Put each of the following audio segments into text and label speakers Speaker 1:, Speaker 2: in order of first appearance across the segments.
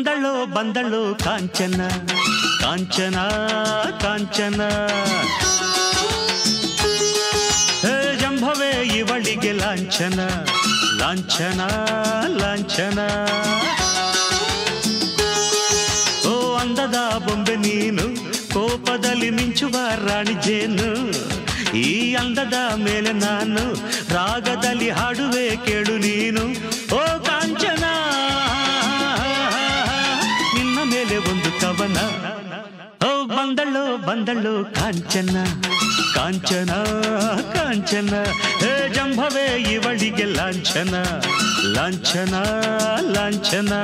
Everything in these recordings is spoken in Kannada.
Speaker 1: ಬಂದಳು ಬಂದಳು ಕಾಂಚನ ಕಾಂಚನ ಕಾಂಚನ ಹೇ ಜಂಭವೇ ಇವಳಿಗೆ ಲಾಂಛನ ಲಾಂಛನ ಲಾಂಛನ ಓ ಅಂದದ ಬೊಂಬೆ ನೀನು ಕೋಪದಲ್ಲಿ ಮಿಂಚುವ ರಾಣಿ ಜೇನು ಈ ಅಂದದ ಮೇಲೆ ನಾನು ರಾಗದಲ್ಲಿ ಹಾಡುವೆ ಕೇಳು ನೀನು ಓ ಕಾಂಚನ ನಿನ್ನ ಮೇಲೆ ಒಂದು ಕವನ ಓ ಬಂದಳು ಬಂದಳು ಕಾಂಚನ ಕಾಂಚನ ಕಾಂಚನ ಹೇ ಜಂಭವೇ ಇವಳಿಗೆ ಲಾಂಛನ ಲಾಂಛನ ಲಾಂಛನ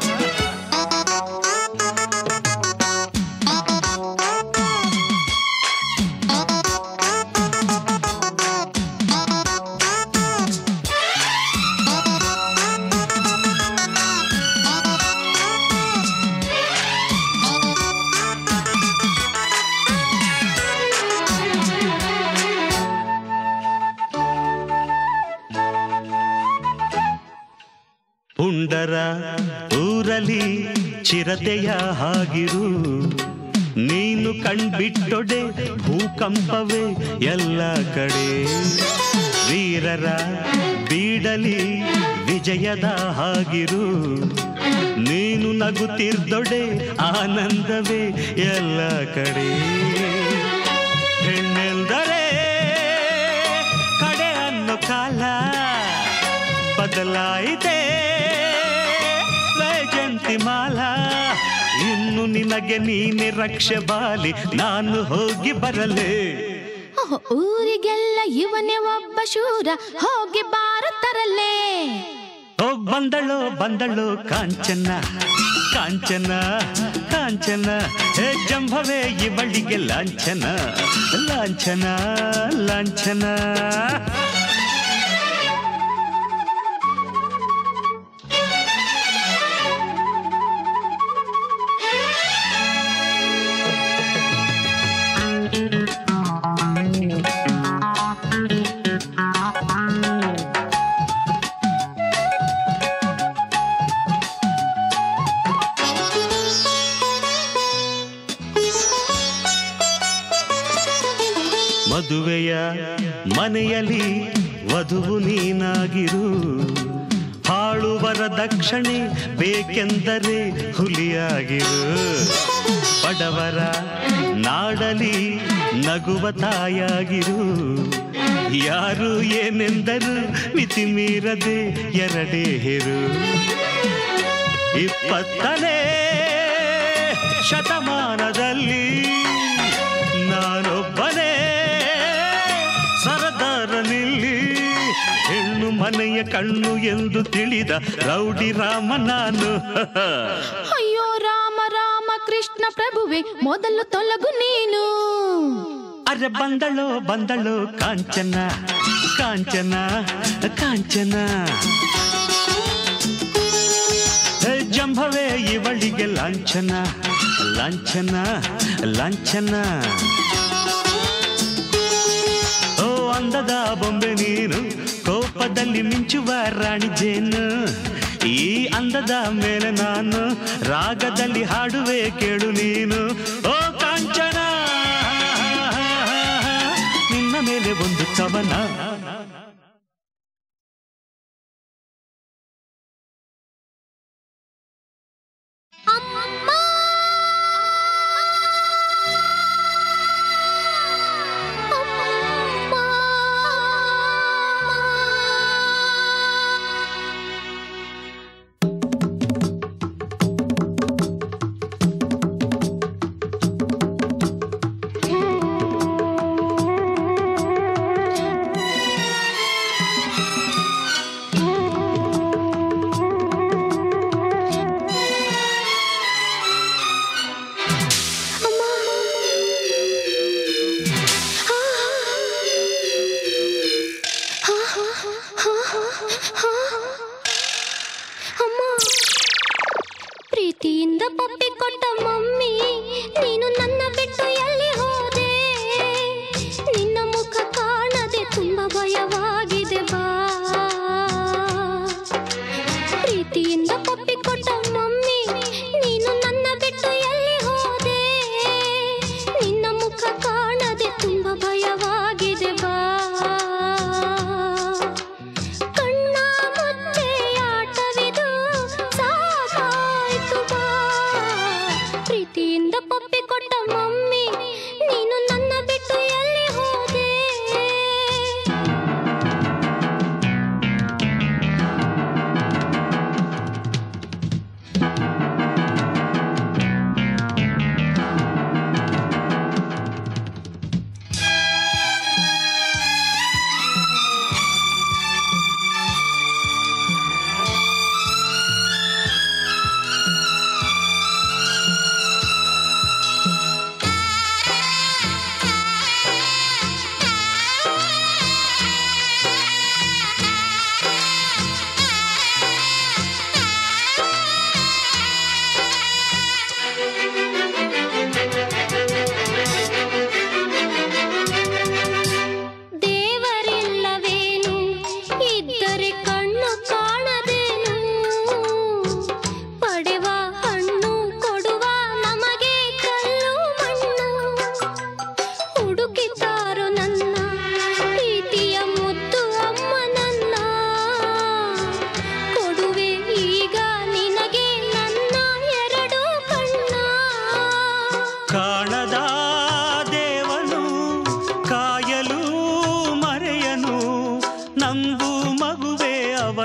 Speaker 1: ಪುಂಡರ ಊರಲಿ ಚಿರತೆಯ ಹಾಗಿರು ನೀನು ಕಣ್ಬಿಟ್ಟೊಡೆ ಭೂಕಂಪವೇ ಎಲ್ಲ ಕಡೆ ವೀರರ ಬೀಡಲಿ ವಿಜಯದ ಹಾಗಿರು ನೀನು ನಗುತ್ತಿರ್ದೊಡೆ ಆನಂದವೇ ಎಲ್ಲ ಕಡೆ ಹೆಣ್ಣೆಂದರೆ ಕಡೆ ಅನ್ನೋ ಕಾಲ ಬದಲಾಯಿತೆ ವೈಜಂತಿ ಮಾಲ ಇನ್ನು ನಿನಗೆ ನೀನೆ ರಕ್ಷೆ ಬಾಲಿ ನಾನು ಹೋಗಿ ಬರಲೇ
Speaker 2: ಓಹ್, ಊರಿಗೆಲ್ಲ ಇವನೇ ಒಬ್ಬ ಶೂರ ಹೋಗಿ ಬಾರುತ್ತರಲ್ಲೇ
Speaker 1: ಓ ಬಂದಳು ಬಂದಳು ಕಾಂಚನ ಕಾಂಚನ ಕಾಂಚನ ಹೇ ಜಂಭವೇ ಇವಳಿಗೆ ಲಾಂಛನ ಲಾಂಛನ ಲಾಂಛನ ಮದುವೆಯ ಮನೆಯಲ್ಲಿ ವಧುವು ನೀನಾಗಿರು ಹಾಳುವರ ದಕ್ಷಿಣೆ ಬೇಕೆಂದರೆ ಹುಲಿಯಾಗಿರು ಬಡವರ ನಾಡಲಿ ನಗುವ ತಾಯಾಗಿರು ಯಾರು ಏನೆಂದರು ಮಿತಿ ಮೀರದೆ ಎರಡೇ ಹೆರು ಇಪ್ಪತ್ತನೇ ಶತಮಾನದಲ್ಲಿ ನಾನೊಬ್ಬನೇ ಸರದಾರನಿಲ್ಲಿ ಹೆಣ್ಣು ಮನೆಯ ಕಣ್ಣು ಎಂದು ತಿಳಿದ ರೌಡಿ ರಾಮ ನಾನು
Speaker 2: ಅಯ್ಯೋ ರಾಮ ರಾಮ ಕೃಷ್ಣ ಪ್ರಭುವೆ ಮೊದಲು ತೊಲಗು ನೀನು
Speaker 1: ಅರೆ ಬಂದಳು ಬಂದಳು ಕಾಂಚನ ಕಾಂಚನ ಕಾಂಚನ ಹೇ ಜಂಭವೇ ಇವಳಿಗೆ ಲಾಂಛನ ಲಾಂಛನ ಲಾಂಛನ ಓ ಅಂದದ ಬೊಂಬೆ ನೀನು ಕೋಪದಲ್ಲಿ ಮಿಂಚುವ ರಾಣಿ ಜೇನು ಈ ಅಂದದ ಮೇಲೆ ನಾನು ರಾಗದಲ್ಲಿ ಹಾಡುವೆ ಕೇಳು ನೀನು ಓ ಕಾಂಚನ ನಿನ್ನ ಮೇಲೆ ಒಂದು ಕವನ
Speaker 2: ಅಮ್ಮ ಅಮ್ಮ ಪ್ರೀತಿಯಿಂದ ಪಪ್ಪಿ ಕೊಟ್ಟ ಮಮ್ಮಿ ನೀನು ನನ್ನ ಬಿಟ್ಟು ಎಲ್ಲಿ ಹೋದೆ ನಿನ್ನ ಮುಖ ಕಾಣದೆ ತುಂಬಾ ಭಯವಾಗಿದೆ ಬಾ ಪ್ರೀತಿಯಿಂದ ಪಪ್ಪಿ ಕೊಟ್ಟ ಮಮ್ಮಿ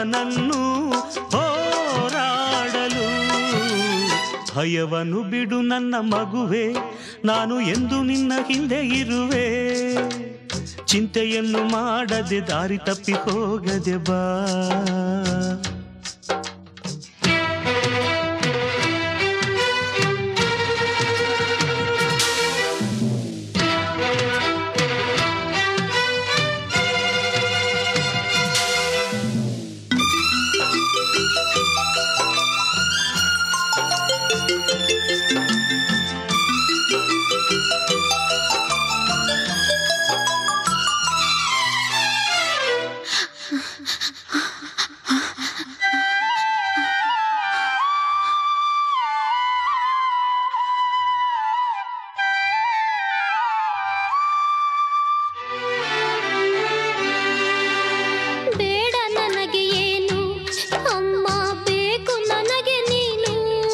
Speaker 1: ಅವನನ್ನು ಹೋರಾಡಲು ಭಯವನ್ನು ಬಿಡು ನನ್ನ ಮಗುವೆ ನಾನು ಎಂದು ನಿನ್ನ ಹಿಂದೆ ಇರುವೆ ಚಿಂತೆಯನ್ನು ಮಾಡದೆ ದಾರಿ ತಪ್ಪಿ ಹೋಗದೆ ಬಾ
Speaker 2: ಬೇಡ ನನಗೆ ಏನು ಅಮ್ಮ ಬೇಕು ನನಗೆ ನೀನು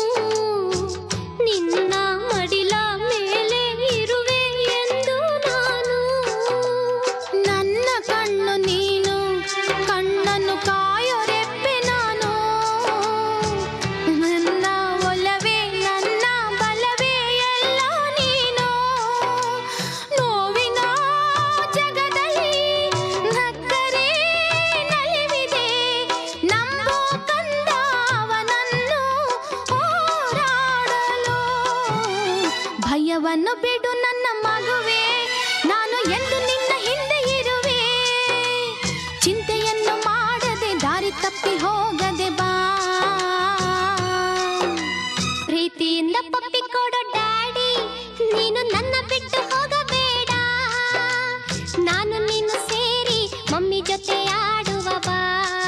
Speaker 2: ನಿನ್ನ ಮಡಿಲ ಮೇಲೆ ಇರುವೆ ಎಂದು ನಾನು ನನ್ನ ಕಣ್ಣು ನೀನು ಕಣ್ಣನ್ನು ಕಾಯೋ ರೆಪ್ಪೆ ನಾನು ನನ್ನ ಒಲವೇ ನನ್ನ ಬಲವೇ ಎಲ್ಲ ನೀನು ನೋವಿನ ಜಗದಲ್ಲಿ ನಕ್ಕರೆ ನಲಿವಿದೆ ನಂಬೋ ಕಂದ ಅವನನ್ನು ಹೋರಾಡಲು ಭಯವನ್ನು ಬಿಡು ನನ್ನ ಮಗುವೆ ನಾನು ಎಂದು ನಿನ್ನ ಹಿಂದೆ ಇರುವೆ ಚಿಂತೆಯನ್ನು ಮಾಡದೆ ದಾರಿ ತಪ್ಪಿ ಹೋಗದೆ ಬಾ ಪ್ರೀತಿಯಿಂದ ಪಪ್ಪಿ ಕೊಡೋ ಡ್ಯಾಡಿ ನೀನು ನನ್ನ ಬಿಟ್ಟು ಹೋಗಬೇಡ ನಾನು ನೀನು ಸೇರಿ ಮಮ್ಮಿ ಜೊತೆ ಆಡುವ ಬಾ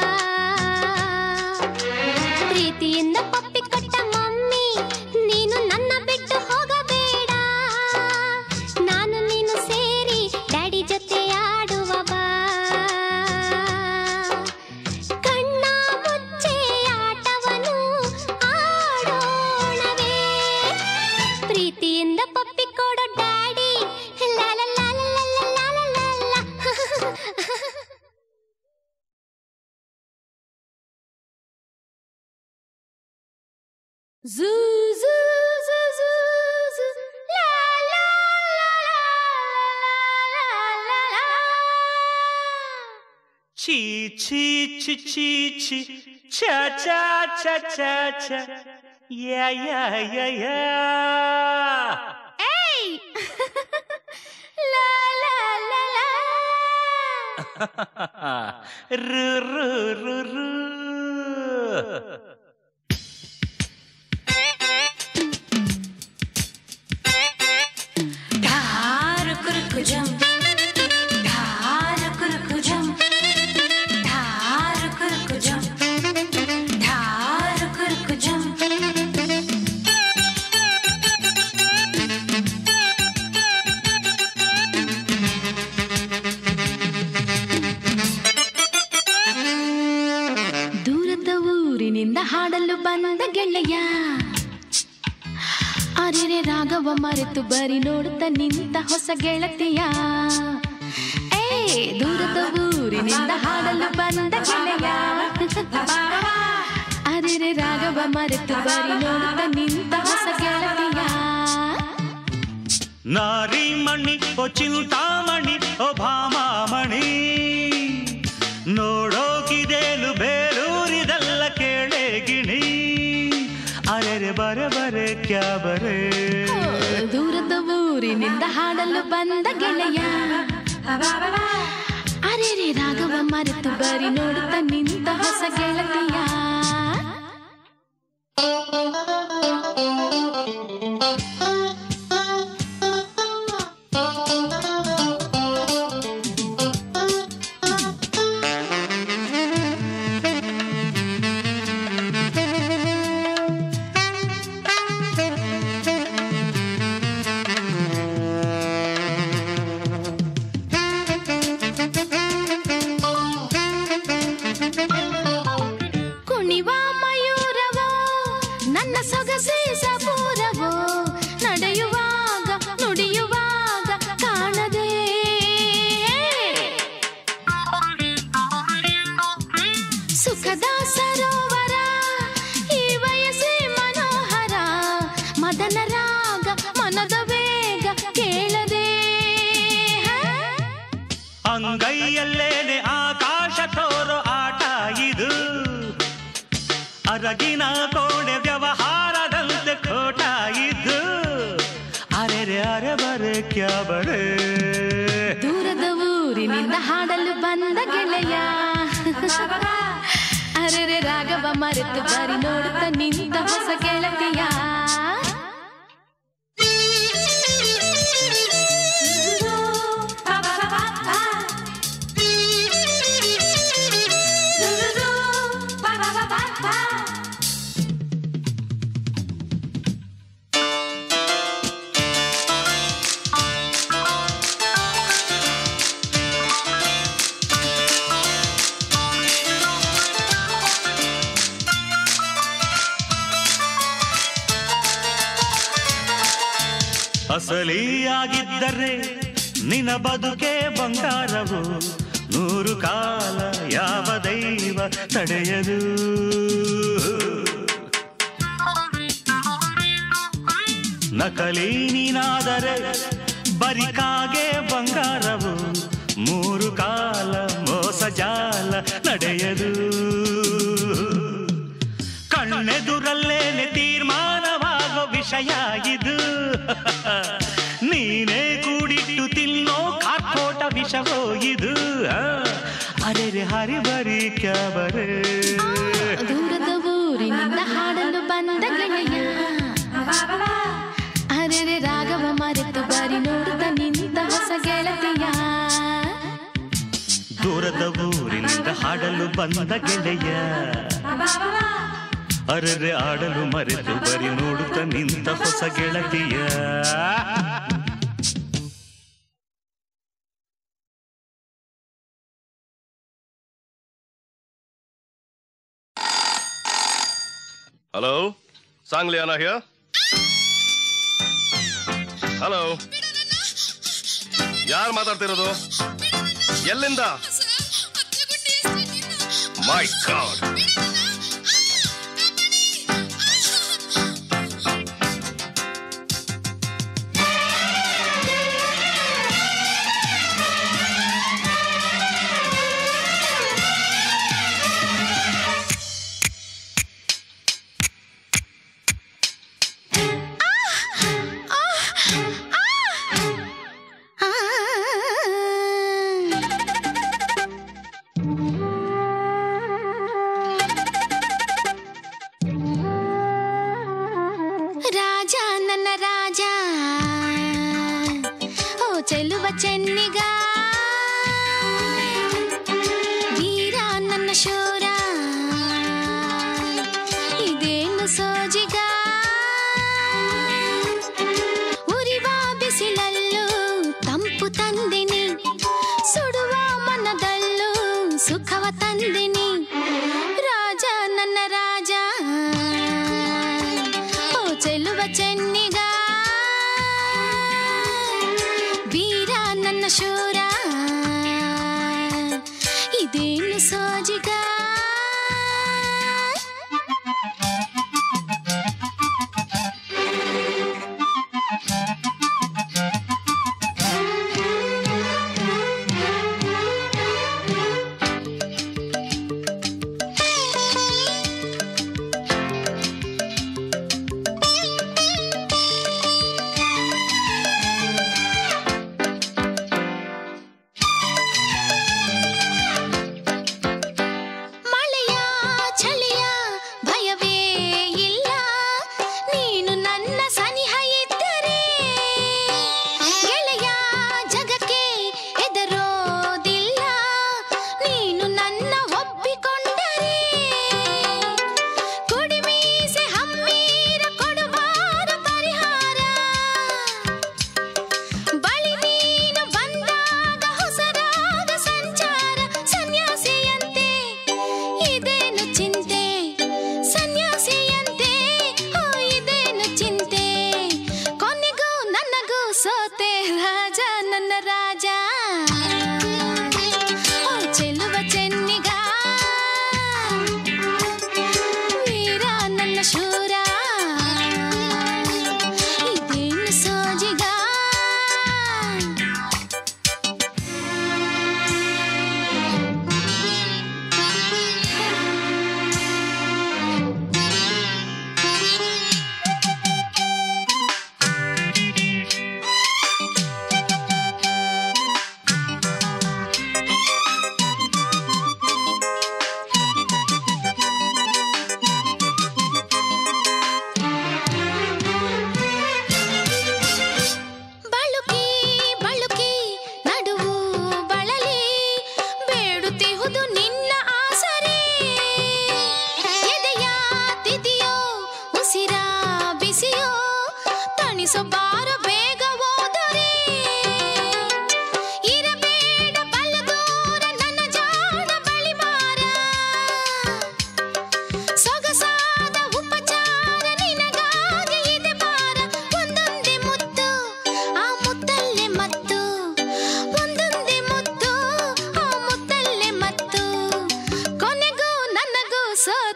Speaker 2: ಪ್ರೀತಿಯಿಂದ ಪಪ್ಪಿ ಕೊಟ್ಟ ಮಮ್ಮಿ ನೀನು ನನ್ನ ಬಿಟ್ಟು ಹೋಗಬೇಡ ನಾನು ನೀನು ಸೇರಿ ಡ್ಯಾಡಿ ಜೊತೆ ಆಡುವ ಬಾ ಕಣ್ಣ ಮುಚ್ಚೆ ಆಟವನು ಆಡೋಣವೇ ಪ್ರೀತಿಯಿಂದ ಪಪ್ಪಿ ಕೊಡೋ ಡ್ಯಾಡಿ ಲಾ ಲಾ ಲಾ ಲಾ ಲಾ ಲಾ ಲಾ ಲಾ. Zoo, zoo, zoo, zoo, zoo. La, la, la, la, la, la, la, la.
Speaker 1: ಛೀ ಛೀ ಛಿ ಛೀ ಛಿ ಛ ಛ ಛ ಛ ಛ ಯಾ ಯಾ ಯಾ ಯಾ
Speaker 2: Hey! la, la, la, la.
Speaker 1: ರು ರು ರು ರು
Speaker 3: ಧಾರ ಕುರುಕುಜಂ ಧಾರ ಕುರುಕುಜಂ ಧಾರ ಕುರುಕುಜಂ ಧಾರ ಕುರುಕುಜಂ
Speaker 2: ದೂರದ ಊರಿನಿಂದ ಹಾಡಲು ಬಂದ ಗೆಳೆಯ ಅರೆರೆ ರಾಗವ ಮರೆತು ಬರಿ ನೋಡುತ್ತ ನಿಂತ ಹೊಸ ಗೆಳತಿಯ ಏ ದೂರದ ಊರಿನಿಂದ ಹಾಡಲು ಬಂದ ಗೆಳೆಯ ಅರೆರೆ ರಾಗವ ಮರೆತು ಬರಿ ನೋಡುತ್ತ ನಿಂತ ಹೊಸ ಗೆಳತಿಯ
Speaker 1: ನಾರಿ ಮಣಿ ಓ ಚಿಂತಾಮಣಿ ಓ ಭಾಮಾಮಣಿ ನೋಡೋಕಿದೇಲು ಬೇರೂರಿದಲ್ಲ ಕೇಳೆ ಗಿಣಿ ಅರೆರೆ ಬರೆ ಬರೆ ಕ್ಯಾ ಬರೆ
Speaker 2: ದೂರದ ಊರಿನಿಂದ ಹಾಡಲು ಬಂದ ಗೆಳೆಯ ಅರೆರೆ ರಾಗವ ಮರೆತು ಬರಿ ನೋಡುತ್ತ ನಿಂತ ಹೊಸ ಗೆಳತಿಯ
Speaker 1: ಅರಗಿನ ಕೋಣೆ ವ್ಯವಹಾರದಂತೆ ಖೋಟ ಇದ್ದು ಅರೆ ಅರೆ ಬರೆ ಕ್ಯಾ ಬರೆ
Speaker 2: ದೂರದ ಊರಿನಿಂದ ಹಾಡಲು ಬಂದ ಗೆಳೆಯ ಅರೆರೆ ರಾಗವ ಮರೆತು ಬರಿ ನೋಡುತ್ತ ನಿಂತ ಹೊಸ ಗೆಳತಿಯ
Speaker 1: ಅಸಲಿಯಾಗಿದ್ದರೆ ನಿನ ಬದುಕೆ ಬಂಗಾರವು ನೂರು ಕಾಲ ಯಾವ ದೈವ ತಡೆಯದು ನಕಲಿ ನೀನಾದರೆ ಬರಿಕಾಗೆ ಬಂಗಾರವು ಮೂರು ಕಾಲ ಮೋಸ ಜಾಲ ನಡೆಯದು ಕಣ್ಣೆದುರಲ್ಲೇನೆ ತೀರ್ಮಾನವಾಗೋ ವಿಷಯ ಇದು ನೀನೇ ಕೂಡಿಟ್ಟು ತಿನ್ನೋ ಕಾರ್ಕೋಟ ವಿಷವೋ ಇದು ಆ, ಅರೆರೆ ಹರಿ ಬರಿ ಕ್ಯಾಬರೆ
Speaker 2: ದೂರದ ಊರಿನಿಂದ ಹಾಡಲು ಬಂದ ಗೆಳೆಯ ಅರೆರೆ ರಾಗವ ಮರೆತು ಬರಿ ನೋಡುತ್ತ ನಿಂತ ಹೊಸ ಗೆಳತಿಯ
Speaker 1: ದೂರದ ಊರಿನಿಂದ ಹಾಡಲು ಬಂದ ಗೆಳೆಯ ಅರೆರೆ ಆಡಲು ಮರೆತು ಬರಿ ನೋಡುತ್ತ ನಿಂತ ಹೊಸ ಗೆಳತಿಯ
Speaker 4: ಹಲೋ ಸಾಂಗ್ಲಿಯಾನ ಹಿಯರ್ ಹಲೋ ಯಾರು ಮಾತಾಡ್ತಿರೋದು ಎಲ್ಲಿಂದ ಮೈ ಗಾಡ್
Speaker 2: ರಾಜ ನನ್ನ ರಾಜ ಓ ಚೆಲುವ ಚೆನ್ನಿಗ ವೀರ ನನ್ನ ಶೋರ ಇದೇನು ಸೋಜಿಗ ಉರಿವ ಬಿಸಿಲಲ್ಲೂ ತಂಪು ತಂದಿನಿ ಸುಡುವ ಮನದಲ್ಲೂ ಸುಖವ ತಂದಿನಿ ರಾಜ ನನ್ನ ರಾಜ ಓ ಚೆಲುವ ಚೆನ್ನಿಗ ವೀರ ನನ್ನ ಶೂರ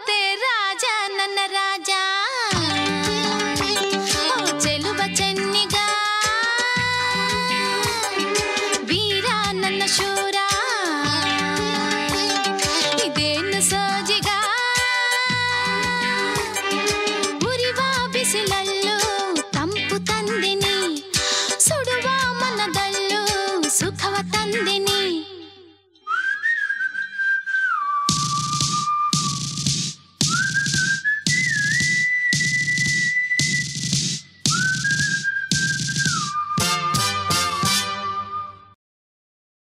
Speaker 3: ಹೋದೆ ರಾಜ ನನ್ನ ರಾಜ